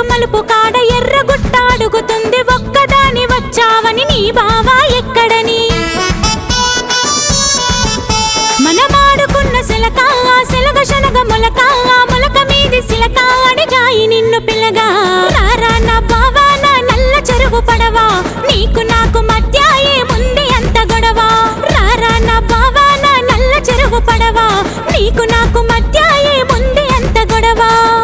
మలుపు కాడ ఎర్రగుట్ట అడుగుతుంది ఒక్కదాని వచ్చావని నీ బావా ఎక్కడని మనమాడుకున్న సిలక ఆ సిలక శనగ మొలక ఆ మొలక మీది సిలక అడిగాయి నిన్ను పిల్లగా రారా నా బావా నా నల్ల చెరువు పడవా నీకు నాకు మధ్య ఏముంది అంత గొడవ రారా నా బావా నా నల్ల చెరువు పడవా నీకు నాకు మధ్య ఏముంది అంత గొడవ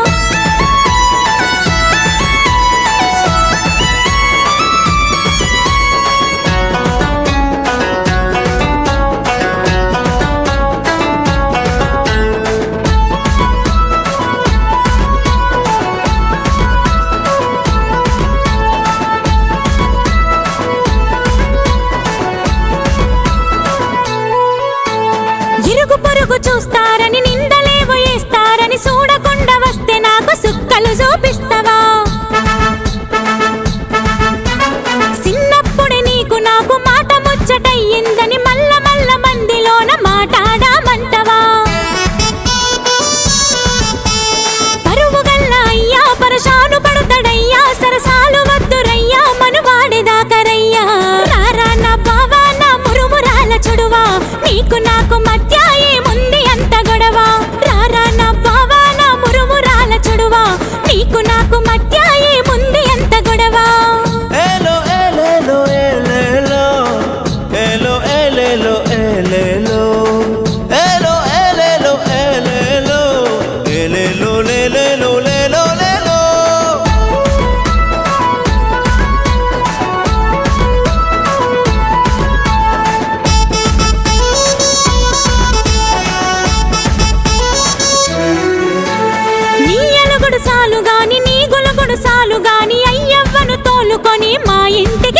ఇరుగు పొరుగు చూస్తారని నిందలేవో వేస్తారని చూడకుండా వస్తే నాకు సుక్కలు చూపిస్తావా చిన్నప్పుడే నీకు నాకు మాట ముచ్చటయ్యిందని మల్ల మల్ల మందిలోన మాటాడామంటవా పరువు గల్ల అయ్యా పరశాను పడుతడయ్యా సరసాలు వద్దురయ్యా మనువాడేదాకరయ్యా రారా నా బావా నా మురుమురాల చుడువా నీకు నాకు మధ్య ఏముంది అంత గొడవ రారా నా బావా నా మురుమురాల చుడువా నీకు నాకు మధ్య ఏముంది అంత గొడవ Elo, elelo, elelo. Elo, elelo, elelo. Elo, elelo, elelo. Elelo, lelelo, lelo, lelo. నీ ఎలుగుడు సాలు గాని నీ గులుగుడు సాలు గాని అయ్యవ్వను తోలుకొని మా ఇంటికి